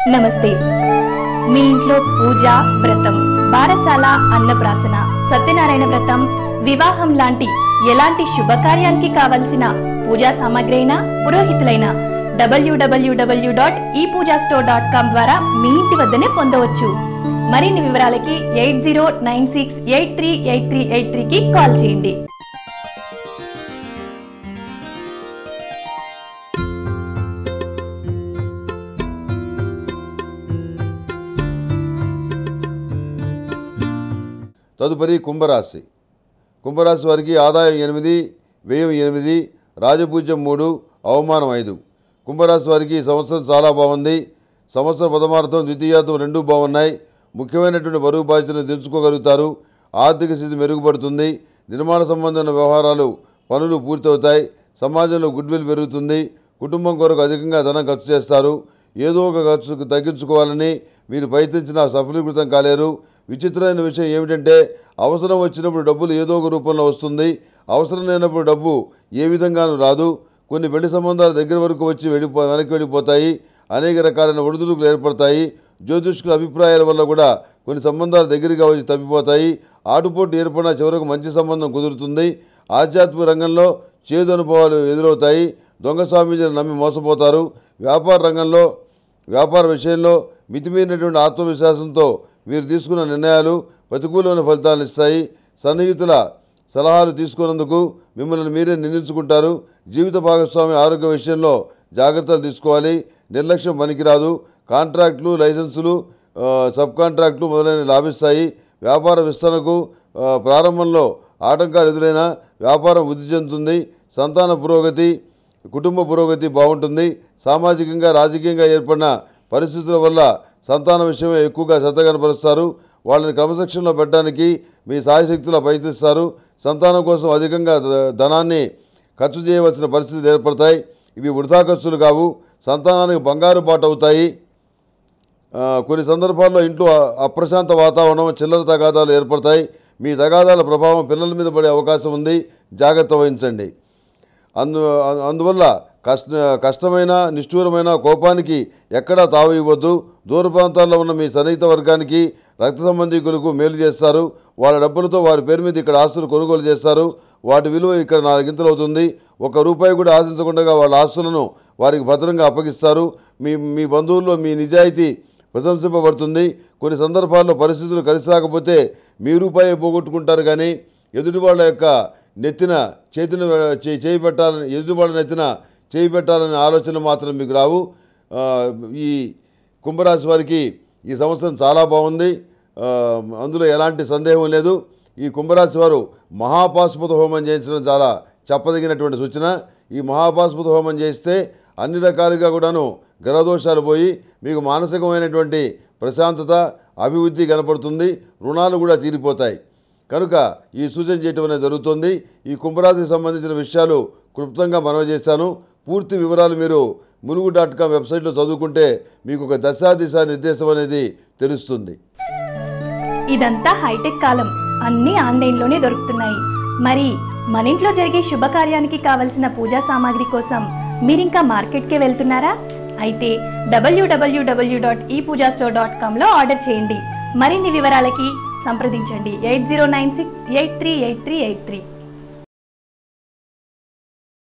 నమస్తే మీ ఇంట్లో పూజ వ్రతం బారసాల అన్నప్రాసన సత్యనారాయణ వ్రతం వివాహం లాంటి ఎలాంటి శుభకార్యానికి కావలసిన పూజా సామాగ్రి అయినా పురోహితులైన డబ్ల్యూడబ్ల్యూడబ్ల్యూ dot E Pooja store dot com ద్వారా మీ ఇంటి వద్దనే పొందవచ్చు మరిన్ని వివరాలకి eight zero nine six eight three eight three eight త్రీకి కాల్ చేయండి తదుపరి కుంభరాశి కుంభరాశి వారికి ఆదాయం ఎనిమిది వ్యయం ఎనిమిది రాజపూజ్యం మూడు అవమానం ఐదు కుంభరాశి వారికి ఈ సంవత్సరం చాలా బాగుంది సంవత్సర ప్రథమార్థం ద్వితీయార్థం రెండూ బాగున్నాయి ముఖ్యమైనటువంటి బరువు బాధ్యతలు దించుకోగలుగుతారు ఆర్థిక స్థితి మెరుగుపడుతుంది నిర్మాణ సంబంధమైన వ్యవహారాలు పనులు పూర్తవుతాయి సమాజంలో గుడ్విల్ పెరుగుతుంది కుటుంబం కొరకు అధికంగా ధనం ఖర్చు చేస్తారు ఏదో ఒక ఖర్చు తగ్గించుకోవాలని మీరు ప్రయత్నించినా సఫలీకృతం కాలేరు విచిత్రమైన విషయం ఏమిటంటే అవసరం వచ్చినప్పుడు డబ్బులు ఏదో ఒక రూపంలో వస్తుంది అవసరం లేనప్పుడు డబ్బు ఏ విధంగానూ రాదు కొన్ని పెళ్లి సంబంధాలు దగ్గర వరకు వచ్చి వెళ్ళిపో వెనక్కి వెళ్ళిపోతాయి అనేక రకాలైన ఒడిదుడుకులు ఏర్పడతాయి జ్యోతిష్కుల అభిప్రాయాల వల్ల కూడా కొన్ని సంబంధాలు దగ్గరగా వచ్చి తప్పిపోతాయి ఆటుపోటు ఏర్పడిన చివరకు మంచి సంబంధం కుదురుతుంది ఆధ్యాత్మిక రంగంలో చేదు అనుభవాలు ఎదురవుతాయి దొంగ స్వామీజీని నమ్మి మోసపోతారు వ్యాపార రంగంలో వ్యాపార విషయంలో మితిమీరినటువంటి ఆత్మవిశ్వాసంతో మీరు తీసుకున్న నిర్ణయాలు ప్రతికూలమైన ఫలితాలను ఇస్తాయి సన్నిహితుల సలహాలు తీసుకున్నందుకు మిమ్మల్ని మీరే నిందించుకుంటారు జీవిత భాగస్వామి ఆరోగ్య విషయంలో జాగ్రత్తలు తీసుకోవాలి నిర్లక్ష్యం పనికిరాదు కాంట్రాక్టులు లైసెన్సులు ఆ, సబ్ కాంట్రాక్టులు మొదలైనవి లాభిస్తాయి వ్యాపార విస్తరణకు ఆ, ప్రారంభంలో ఆటంకాలు ఎదురైనా వ్యాపారం వృద్ధి చెందుతుంది సంతాన పురోగతి కుటుంబ పురోగతి బాగుంటుంది సామాజికంగా రాజకీయంగా ఏర్పడిన పరిస్థితుల వల్ల సంతాన విషయమే ఎక్కువగా శ్రద్ధ కనపరుస్తారు వాళ్ళని క్రమశిక్షణలో పెట్టడానికి మీ సాయశక్తులా ప్రయత్నిస్తారు సంతానం కోసం అధికంగా ధ- ధనాన్ని ఖర్చు చేయవలసిన పరిస్థితులు ఏర్పడతాయి ఇవి వృధా ఖర్చులు కావు సంతానానికి బంగారు పాటు అవుతాయి ఆ, కొన్ని సందర్భాల్లో ఇంట్లో అ- అప్రశాంత వాతావరణం చిల్లర తగాదాలు ఏర్పడతాయి మీ తగాదాల ప్రభావం పిల్లల మీద పడే అవకాశం ఉంది జాగ్రత్త వహించండి అందు అ- అందువల్ల కష్ట కష్టమైన నిష్ఠూరమైన కోపానికి ఎక్కడా తావు ఇవ్వద్దు దూర ప్రాంతాల్లో ఉన్న మీ సన్నిహిత వర్గానికి రక్త సంబంధికులకు మేలు చేస్తారు వాళ్ళ డబ్బులతో వారి పేరు మీద ఇక్కడ ఆస్తులు కొనుగోలు చేస్తారు వాటి విలువ ఇక్కడ నాలుగింతలు అవుతుంది ఒక రూపాయి కూడా ఆశించకుండా వాళ్ళ ఆస్తులను వారికి భద్రంగా అప్పగిస్తారు మీ మీ బంధువుల్లో మీ నిజాయితీ ప్రశంసింపబడుతుంది కొన్ని సందర్భాల్లో పరిస్థితులు కలిసి రాకపోతే మీ రూపాయి పోగొట్టుకుంటారు కానీ ఎదుటి వాళ్ళ యొక్క నెత్తిన చేతిని చే- చేయి పెట్టాలని ఎదుటి వాళ్ళ నెత్తిన చేయి పెట్టాలనే ఆలోచన మాత్రం మీకు రావు ఆ, ఈ కుంభరాశి వారికి ఈ సంవత్సరం చాలా బాగుంది ఆ, అందులో ఎలాంటి సందేహం లేదు ఈ కుంభరాశి వారు మహాపాశుపత హోమం చేయించడం చాలా చెప్పదగినటువంటి సూచన ఈ మహాపాశుపత హోమం చేస్తే అన్ని రకాలుగా కూడాను గ్రహదోషాలు పోయి మీకు మానసికమైనటువంటి ప్రశాంతత అభివృద్ధి కనపడుతుంది రుణాలు కూడా తీరిపోతాయి కనుక ఈ సూచన చేయటం అనేది జరుగుతుంది ఈ కుంభరాశికి సంబంధించిన విషయాలు క్లుప్తంగా మనవి చేశాను పూర్తి వివరాలు మీరు ములుగు డాట్ కామ్ వెబ్సైట్లో చదువుకుంటే మీకు ఒక దశా దిశ నిర్దేశం అనేది తెలుస్తుంది ఇదంతా హైటెక్ కాలం అన్నీ ఆన్లైన్లోనే దొరుకుతున్నాయి మరి మన ఇంట్లో జరిగే శుభకార్యానికి కావలసిన పూజా సామాగ్రి కోసం మీరింకా మార్కెట్కే వెళ్తున్నారా అయితే W W W dot E Pooja store dot కామ్లో ఆర్డర్ చేయండి మరిన్ని వివరాలకి సంప్రదించండి eight zero nine six eight three eight three eight three